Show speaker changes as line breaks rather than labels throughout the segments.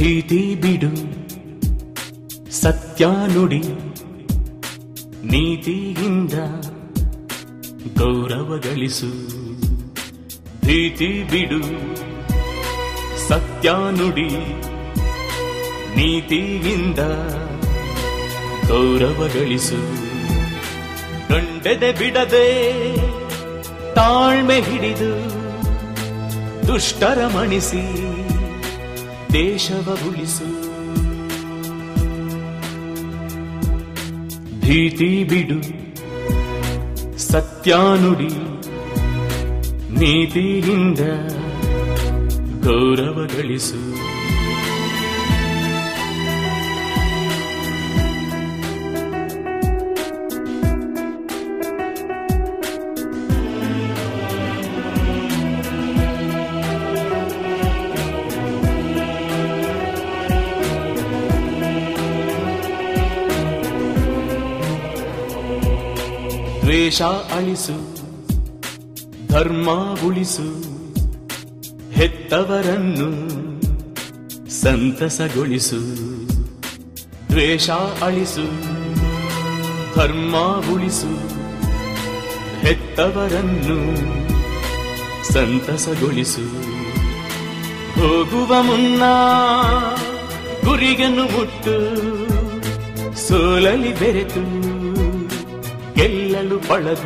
ಭೀತಿ ಬಿಡು ಸತ್ಯ ನುಡಿ ನೀತಿಯಿಂದ ಗೌರವ ಗಳಿಸು ಭೀತಿ ಬಿಡು ಸತ್ಯ ನುಡಿ ನೀತಿಯಿಂದ ಗೌರವ ಗಳಿಸು ಗಂಡೆದೆ ಬಿಡದೆ ತಾಳ್ಮೆ ಹಿಡಿದು ದುಷ್ಟರ ಮಣಿಸಿ ದೇಶವ ಉಳಿಸು ಭೀತಿ ಬಿಡು ಸತ್ಯ ನುಡಿ ನೀತಿಯಿಂದ ಗೌರವ ಗಳಿಸು ದ್ವೇಷ ಅಳಿಸು ಧರ್ಮ ಉಳಿಸು ಹೆತ್ತವರನ್ನು ಸಂತಸಗೊಳಿಸು ದ್ವೇಷ ಅಳಿಸು ಧರ್ಮ ಉಳಿಸು ಹೆತ್ತವರನ್ನು ಸಂತಸಗೊಳಿಸು ಹೋಗುವ ಮುನ್ನ ಗುರಿಗನ್ನು ಮುಟ್ಟು ಸೋಲಲಿ ಬೆರೆತು ಗೆಲ್ಲಲು ಪಳಗು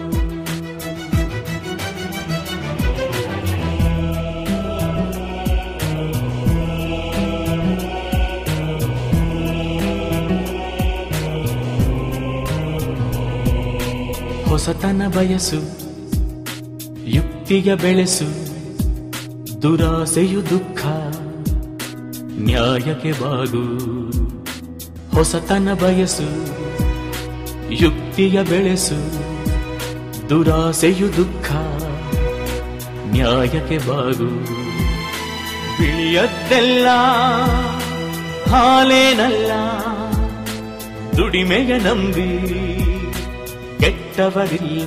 ಹೊಸತನ ಬಯಸು ಯುಕ್ತಿಯ ಬೆಳೆಸು ದುರಾಸೆಯು ದುಃಖ ನ್ಯಾಯಕ್ಕೆ ಬಾಗು ಹೊಸತನ ಬಯಸು ಯುಕ್ತಿಯ ಬೆಳೆಸು ದುರಾಸೆಯು ದುಃಖ ನ್ಯಾಯಕ್ಕೆ ಬಾಗು ಬಿಳಿಯದ್ದೆಲ್ಲ ಹಾಲೇನಲ್ಲ ದುಡಿಮೆಯ ನಂಬಿ ಕೆಟ್ಟವರಿಲ್ಲ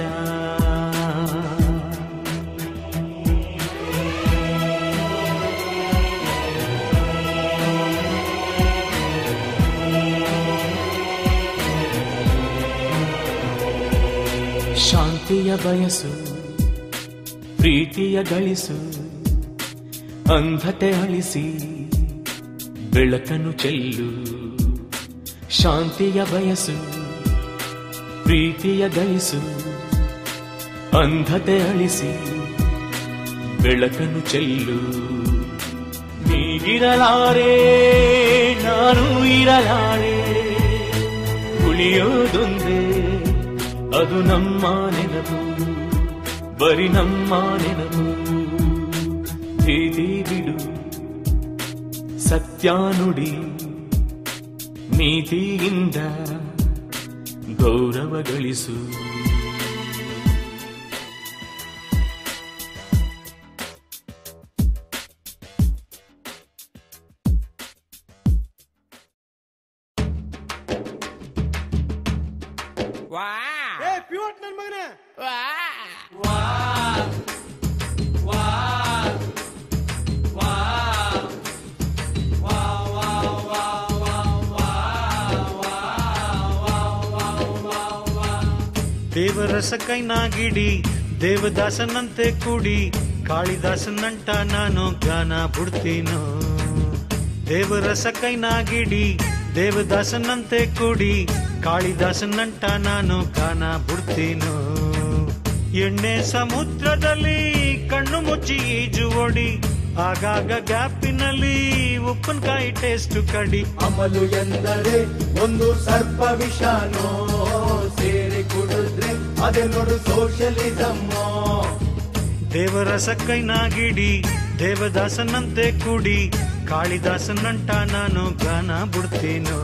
ಶಾಂತಿಯ ಬಯಸು ಪ್ರೀತಿಯ ಗಳಿಸು ಅಂಧತೆ ಅಳಿಸಿ ಬೆಳಕನ್ನು ಚೆಲ್ಲು ಶಾಂತಿಯ ಬಯಸು ಪ್ರೀತಿಯ ಗಳಿಸು ಅಂಧತೆ ಅಳಿಸಿ ಬೆಳಕನ್ನು ಚೆಲ್ಲು ನೀಗಿರಲಾರೆ ನಾನು ಇರಲಾರೆ ಉಳಿಯೋದೊಂದೇ ಅದು ನಮ್ಮ ನೆನಪು ಬರಿ ನಮ್ಮ ನೆನಪು ಭೀತಿ ಬಿಡು ಸತ್ಯ ನುಡಿ ನೀತಿಯಿಂದ ಗೌರವ ಗಳಿಸು
ಏ ಪಿವಟ್ ನನ್ ಮಗನೇ
ದೇವರಸ ಕೈನಾಗಿಡಿ ದೇವದಾಸನಂತೆ ಕೂಡಿ ಕಾಳಿದಾಸನಂಟ ನಾನು ಗಾನ ಬಿಡ್ತೀನೋ ದೇವರಸ ಕೈನಾಗಿಡಿ ದೇವದಾಸನಂತೆ ಕೂಡಿ ಕಾಳಿದಾಸನಂಟ ನಾನು ಗಾನ ಬಿಡ್ತೀನೋ ಎಣ್ಣೆ ಸಮುದ್ರದಲ್ಲಿ ಕಣ್ಣು ಮುಚ್ಚಿ ಈಜು ಓಡಿ ಆಗಾಗ ಗ್ಯಾಪಿನಲ್ಲಿ ಉಪ್ಪಿನಕಾಯಿ ಟೇಸ್ಟ್ ಕಡಿ
ಅಮಲು ಎಂದರೆ ಒಂದು ಸರ್ಪ ವಿಷಾನೋ ಸೇರಿ ಕುಡಿದ್ರೆ ಅದೇ ನೋಡು ಸೋಷಲಿಸಮ್ಮೋ
ದೇವರಸ ಕೈನಾಗಿಡಿ ದೇವದಾಸನಂತೆ ಕೂಡಿ ಕಾಳಿದಾಸನಂಟ ನಾನು ಗಾನ ಬಿಡ್ತೀನೋ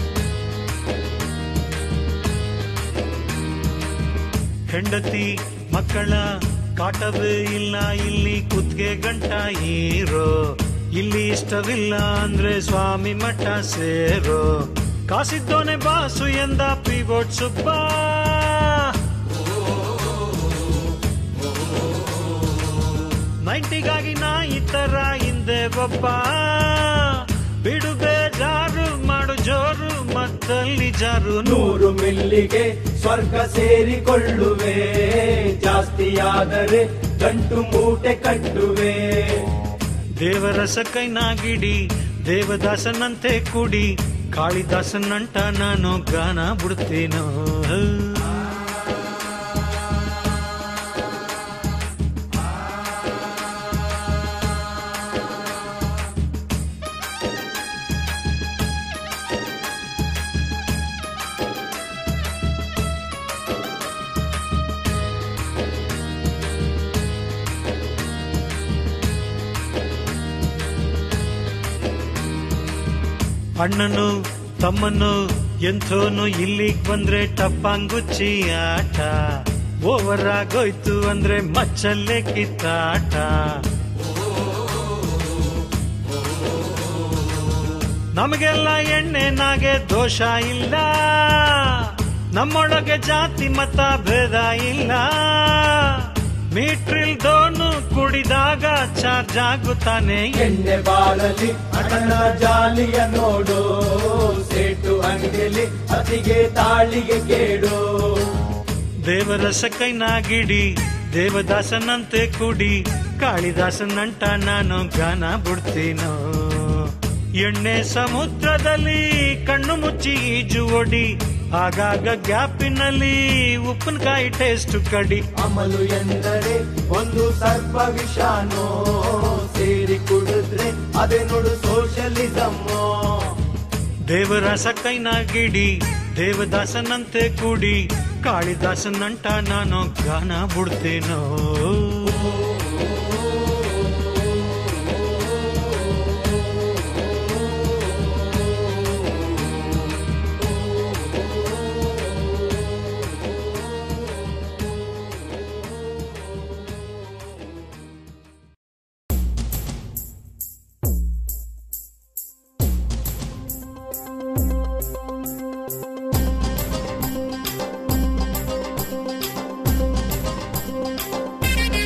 ಹೆಂಡತಿ ಮಕ್ಕಳ ಕಾಟವೇ ಇಲ್ಲ ಇಲ್ಲಿ ಕುತ್ಗೆ ಗಂಟ ಹೀರೋ ಇಲ್ಲಿ ಇಷ್ಟವಿಲ್ಲ ಅಂದ್ರೆ ಸ್ವಾಮಿ ಮಠ ಸೇರೋ ಕಾಸಿದ್ದೋನೆ ಬಾಸು ಎಂದ ಪಿವೋಟ್ ಸುಬ್ಬ ನೈಂಟಿಗಾಗಿ ನಾ ಈ ತರ ಹಿಂದೆ ಒಬ್ಬ ಬಿಡು ಬೇಜಾರು ಮಾಡು ಜೋರು ಮತ್ತಲ್ಲಿ ಜಾರು
ನೂರು ಮಿಲ್ಲಿಗೆ ಸ್ವರ್ಗ ಸೇರಿಕೊಳ್ಳುವೆ ಜಾಸ್ತಿಯಾದರೆ ಗಂಟು ಮೂಟೆ ಕಟ್ಟುವೆ
ದೇವರಸ ಕೈನಾಗಿಡಿ ದೇವದಾಸನಂತೆ ಕುಡಿ ಕಾಳಿದಾಸನಂಟ ನಾನು ಗಾನ ಬಿಡ್ತೀನೋ ಅಣ್ಣನು ತಮ್ಮನು ಎಂಥೋನು ಇಲ್ಲಿಗ್ ಬಂದ್ರೆ ಟಪ್ಪಂಗುಚ್ಚಿ ಆಟ ಓವರ್ ಆಗೋಯ್ತು ಅಂದ್ರೆ ಮಚ್ಚಲ್ಲೇ ಕಿತ್ತಾಟ ನಮಗೆಲ್ಲ ಎಣ್ಣೆನಾಗೆ ದೋಷ ಇಲ್ಲ ನಮ್ಮೊಳಗೆ ಜಾತಿ ಮತ ಭೇದ ಇಲ್ಲ ಮೀಟ್ರಿಲ್ದೋನು ಕುಡಿದಾಗ ಚಾರ್ಜ್ ಆಗುತ್ತಾನೆ
ಎಣ್ಣೆ ಬಾಳಲಿ ಅಣ್ಣನ ಜಾಲಿಯ ನೋಡು ಸೇಟು ಅಂಗಡಿಯಲ್ಲಿ ಅತಿಗೆ ತಾಳಿಗೆ ಕೇಡು
ದೇವರಸ ಕೈನಾಗಿಡಿ ದೇವದಾಸನಂತೆ ಕುಡಿ ಕಾಳಿದಾಸನಂಟ ನಾನು ಗಾನ ಬಿಡ್ತೀನೋ ಎಣ್ಣೆ ಸಮುದ್ರದಲ್ಲಿ ಕಣ್ಣು ಮುಚ್ಚಿ ಈಜು ಒಡಿ ಆಗಾಗ ಗ್ಯಾಪಿನಲ್ಲಿ ಉಪ್ಪಿನಕಾಯಿ ಟೇಸ್ಟ್ ಕಡಿ
ಅಮಲು ಎಂದರೆ ಒಂದು ಸರ್ಪ ವಿಷಾನೋ ಸೇರಿ ಕುಡಿದ್ರೆ ಅದೇ ನೋಡು ಸೋಷಲಿಸಮ್ಮೋ
ದೇವರಸ ಕೈನಾಗಿಡಿ ದೇವದಾಸನಂತೆ ಕುಡಿ ಕಾಳಿದಾಸನಂಟ ನಾನು ಗಾನ ಬಿಡ್ತೀನೋ
Thank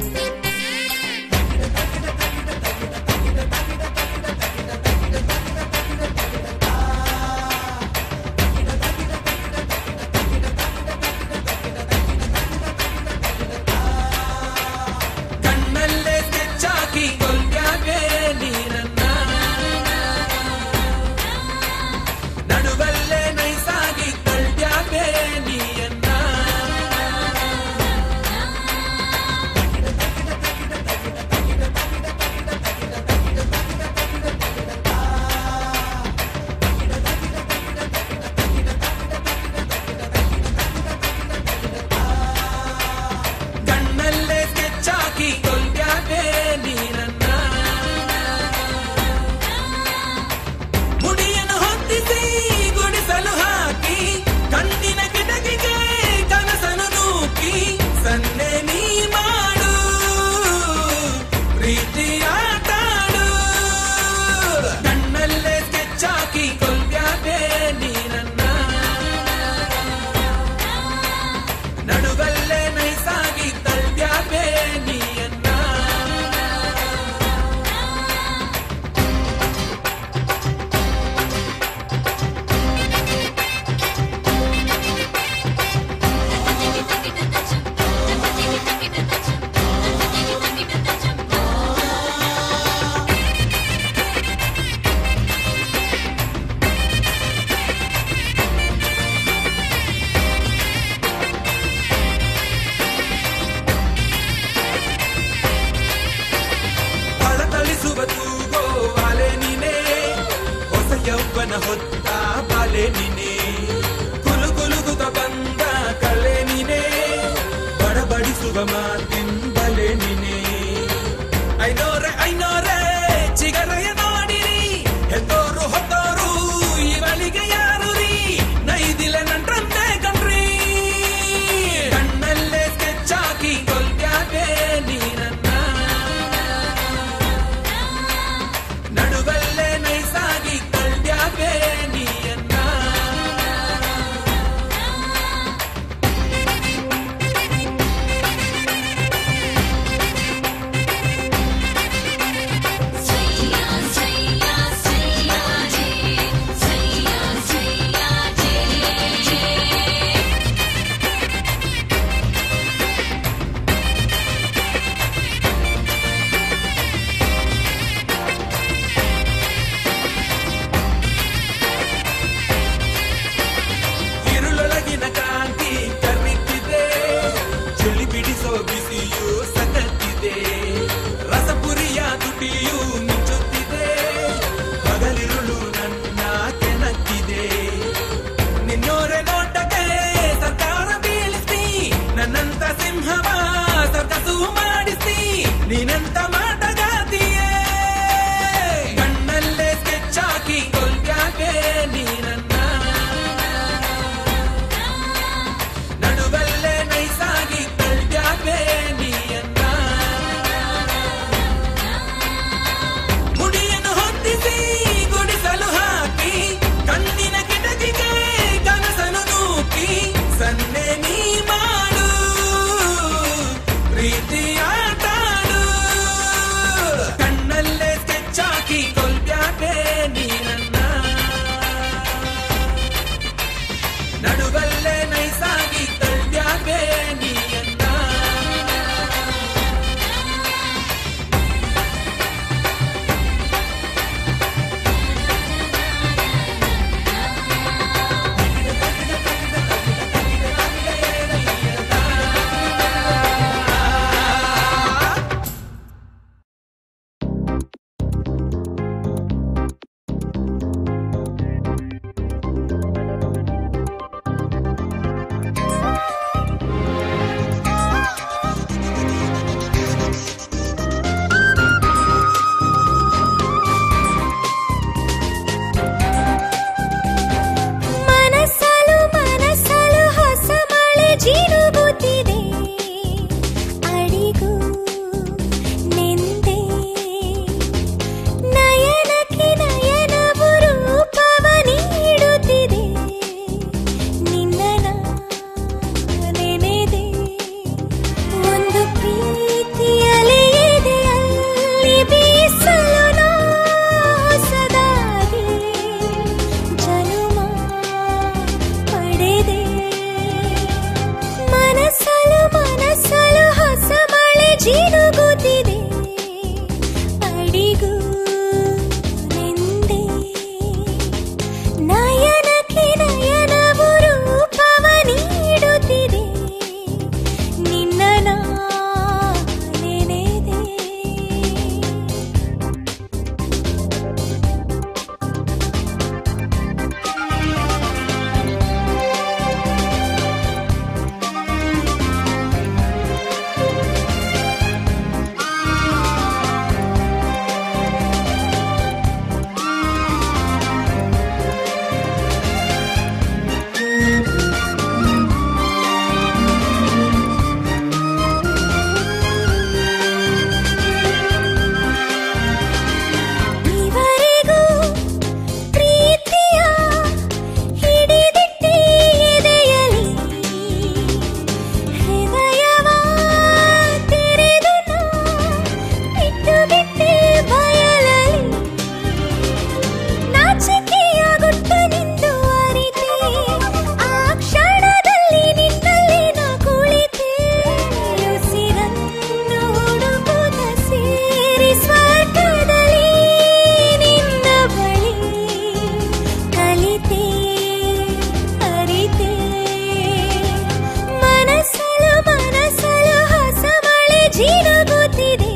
ಗೊತ್ತಿದೆ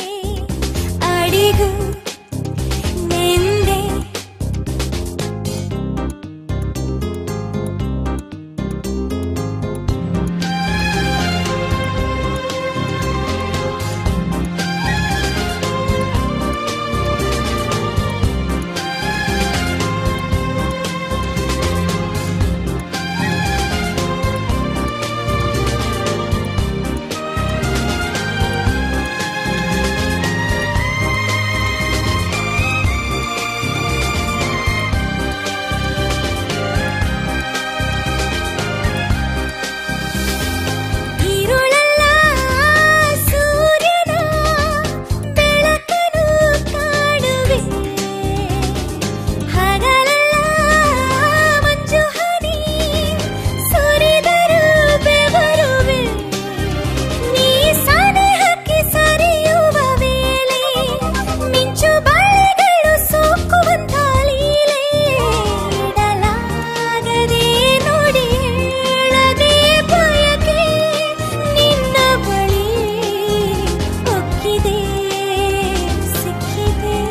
ಅಡಿಗೂ ನಿಂದೆ ഇരുളല്ല സൂര്യന ಬೆಳಕನು ಕಾಣುವೆ ಹಗಲಲ್ಲ ಮಂಜು ಹನಿ ಸುರಿದರು ಬೆವರುವೆ ನೀ ಸನಿಹಕ್ಕೆ ಸರಿಯುವ ವೇಳೆ ಮಿಂಚು ಬಳ್ಳಿಗಳು ಸೋಕುವಂತ ಲೀಲೆ ಇಡಲಾಗದೆ ನೋಡಿ ಹೇಳದೆ ಬಯಕೆ ನಿನ್ನ ಬಳಿ ಒಕ್ಕಿದೆ ಸಿಕ್ಕಿದೆ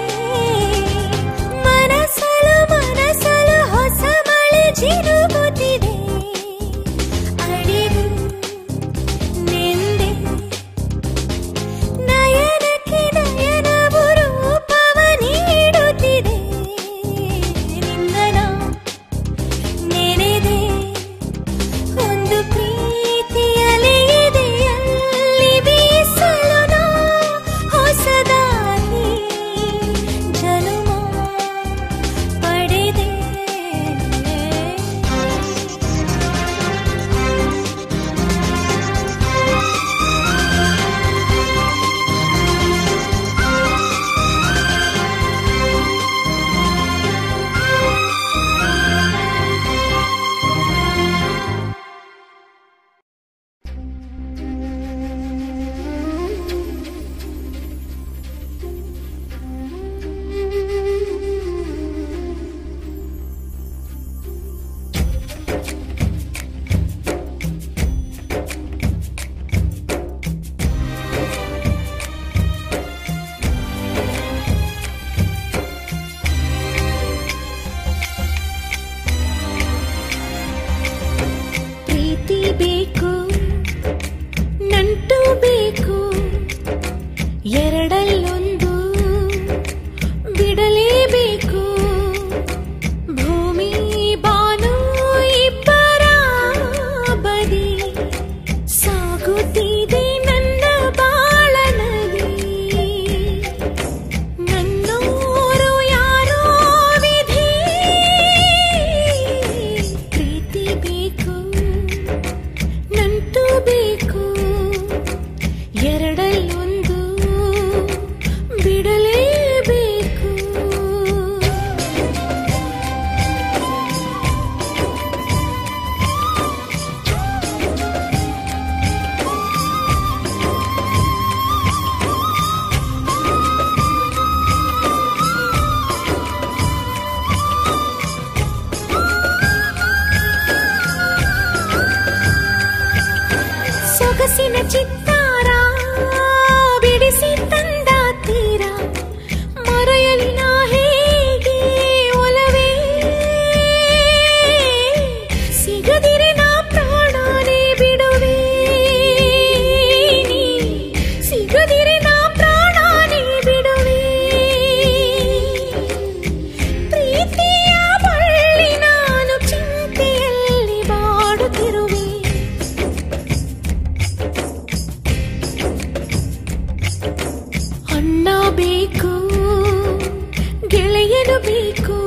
ಮನಸಲು ಮನಸಲು ಹೊಸ ಮಳೆ ಜಿರುಗುತ್ತಿದೆ ಅಡಿಗೂ ನಿಂದೆ ನಯನಕ್ಕೆ ನಯನವು ರೂಪವ ನೀಡುತ್ತಿದೆ ನಿಂದನ ನೆನೆದೆ ಒಂದು ಪ್ರೀತಿಯಲಿ ಇದೆ ಅಲ್ಲಿ ಬೀಸಲು ನಾ ಹೊಸದಾಗಿ ಜನುಮ ಪಡೆದೆ ಪ್ರೀತಿ ಬೇಕು ನಂಟು ಬೇಕು ಎರಡಲ್ಲೊಂದು ಬಿಡಲೇಬೇಕು ಭೂಮಿ ಬಾನು ಇಬ್ಬರ ಬದಿ ಸಾಗುತ್ತಿದೆ ನನ್ನ ಬಾಳ ನದಿ ನನ್ನೋರು ಯಾರೋ ವಿಧಿ ಪ್ರೀತಿ ಬೇಕು ನಂಟು ಬೇಕು ಎರಡಲ್ಲೊಂದು ಬಿಡಲೇಬೇಕು ಸೊಗಸಿನ ಚಿತ್ತಾರ ಬಿಡಿಸಿ ತಂದ ತೀರ ಮರೆಯಲಿ ನಾ ಹೇಗೆ ಒಲವೇ ಸಿಗದಿರೆ ನಾ ಪ್ರಾಣನೇ ಬಿಡುವೆ ನೀ ಸಿಗದಿರೆ ನಾ ಪ್ರಾಣನೇ ಬಿಡುವೆ ಪ್ರೀತಿಯ ಬಳ್ಳಿ ನಾನು ಚಿಂತೆಯಲ್ಲಿ ಬಾಡುತ್ತಿರುವೆ ಅಣ್ಣ ಬೇಕು ಗೆಳೆಯನು ಬೇಕು